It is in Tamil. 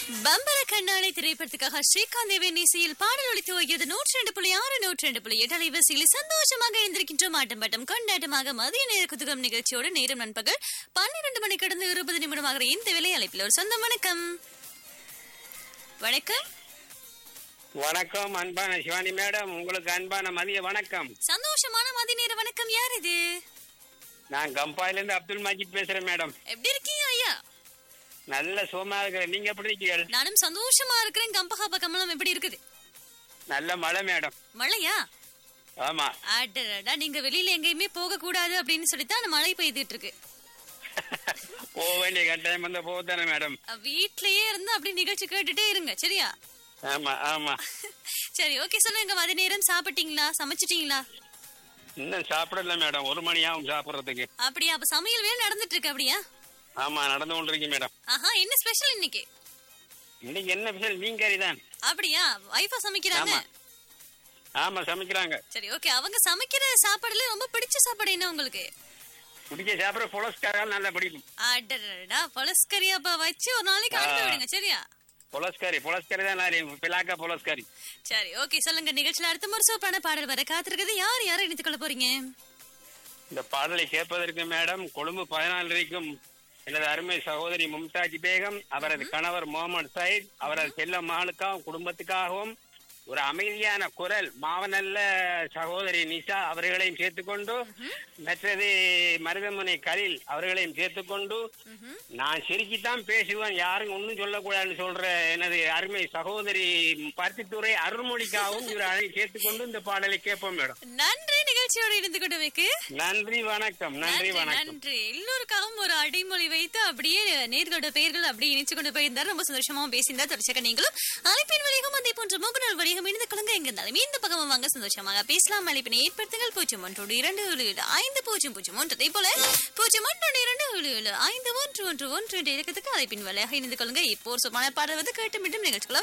பம்பர கண்ணாடி திரைப்படத்துக்காக ஸ்ரீகாந்த் தேவன் இசையில் பாடல் ஒழித்து வருகிறது நூற்றி ரெண்டு புள்ளி ஆறு நூற்றி ரெண்டு புள்ளி எட்டு அலைவரிசையில் சந்தோஷமாக எழுந்திருக்கின்றோம் ஆட்டம் பாட்டம் கொண்டாட்டமாக மதிய நேர குதுகம் நிகழ்ச்சியோடு நேரம் நண்பகல் பன்னிரண்டு மணி கடந்து இருபது நிமிடமாக இந்த வேலை அழைப்பில் ஒரு சொந்தம் வணக்கம் வணக்கம் வணக்கம் அன்பான சிவானி மேடம் உங்களுக்கு அன்பான மதிய வணக்கம் சந்தோஷமான மதிய நேர வணக்கம் யார் இது நான் கம்பாயிலிருந்து அப்துல் மஜித் பேசுறேன் மேடம் எப்படி இருக்கீங்க ஐயா நல்ல சுகமா இருக்கிறேன் நீங்க எப்படி இருக்கீங்க நானும் சந்தோஷமா இருக்கிறேன் கம்பஹாப கமலம் எப்படி இருக்குது நல்ல மழை மேடம் மழையா ஆமா அடடா நீங்க வெளியில எங்கேயுமே போக கூடாது அப்படின்னு சொல்லித்தான் மழை பெய்துட்டு இருக்கு போக வேண்டிய கட்டாயம் வந்த போதானே மேடம் அஹ் வீட்லயே இருந்து அப்படி நிகழ்ச்சி கேட்டுட்டே இருங்க சரியா ஆமா ஆமா சரி ஓகே சொல்லுங்க மதிய நேரம் சாப்பிட்டீங்களா சமைச்சிட்டீங்களா இன்னும் சாப்பிடல மேடம் ஒரு மணி ஆகும் சாப்பிடுறதுக்கு அப்படியா அப்ப சமையல் வேலை நடந்துட்டு இருக்கு அப்படியா ஆமா நடந்து கொண்டிருக்கீங்க மேடம் ஆஹா என்ன ஸ்பெஷல் இன்னைக்கு இன்னைக்கு என்ன விஷயம் மீன் கறி தான் அப்படியா வைஃபா சமைக்கிறாங்க ஆமா. ஆமா சமைக்கிறாங்க சரி ஓகே அவங்க சமைக்கிற சாப்பாடுல ரொம்ப பிடிச்ச சாப்பாடு என்ன உங்களுக்கு குடிக்க சாப்பிட புலஸ்காரால் நல்லா பிடிக்கும் அடடா பழஸ்கறி அப்ப வச்சு ஒரு நாளைக்கு அனுப்பி விடுங்க சரியா புலஸ்காரி புலஸ்காரி தான் நான் பிலாக்கா புலஸ்காரி சரி ஓகே சொல்லுங்க நிகழ்ச்சியில அடுத்த முறை சூப்பரான பாடல் வர காத்திருக்குது யார் யாரை இணைத்துக் கொள்ள போறீங்க இந்த பாடலை கேட்பதற்கு மேடம் கொழும்பு பதினாலு வரைக்கும் எனது அருமை சகோதரி மும்தாஜ் பேகம் அவரது கணவர் முகமது சயித் அவரது செல்ல மகளுக்காகவும் குடும்பத்துக்காகவும் ஒரு அமைதியான குரல் மாவனல்ல சகோதரி நிஷா அவர்களையும் சேர்த்துக்கொண்டு மற்றது மருதமுனை கலில் அவர்களையும் சேர்த்துக்கொண்டு நான் சிரிச்சுத்தான் பேசுவேன் யாரும் ஒன்றும் சொல்லக்கூடாதுன்னு சொல்ற எனது அருமை சகோதரி பருத்தித்துறை அருள்மொழிக்காகவும் இவர் அதை சேர்த்துக்கொண்டு இந்த பாடலை கேட்போம் மேடம் நன்றி நிகழ்ச்சியோடு இருந்து கொண்டமைக்கு நன்றி வணக்கம் நன்றி வணக்கம் நன்றி எல்லோருக்காகவும் ஒரு அடைமொழி வைத்து அப்படியே நேர்களோட பெயர்கள் அப்படியே இணைச்சு கொண்டு போயிருந்தார் ரொம்ப சந்தோஷமாவும் பேசியிருந்தார் தொடர்ச்சியாக நீங்களும் அழைப்பின் வழியாகவும் அதே போன்ற முகநாள் வழியாக இணைந்து கொள்ளுங்க எங்க இருந்தாலும் இந்த பக்கமும் வாங்க சந்தோஷமாக பேசலாம் அழைப்பினை ஏற்படுத்துங்கள் பூஜ்ஜியம் ஒன்றோடு இரண்டு ஏழு ஏழு ஐந்து பூஜ்ஜியம் பூஜ்ஜியம் ஒன்று அதே போல பூஜ்ஜியம் ஒன்றோடு இரண்டு ஏழு ஏழு ஐந்து ஒன்று ஒன்று ஒன்று என்ற இலக்கத்துக்கு அழைப்பின் வழியாக இணைந்து கொள்ளுங்க இப்போ ஒரு சுமான பாடல் வந்து கேட்டு மீண்டும் நிகழ்ச்சிக்குள்ள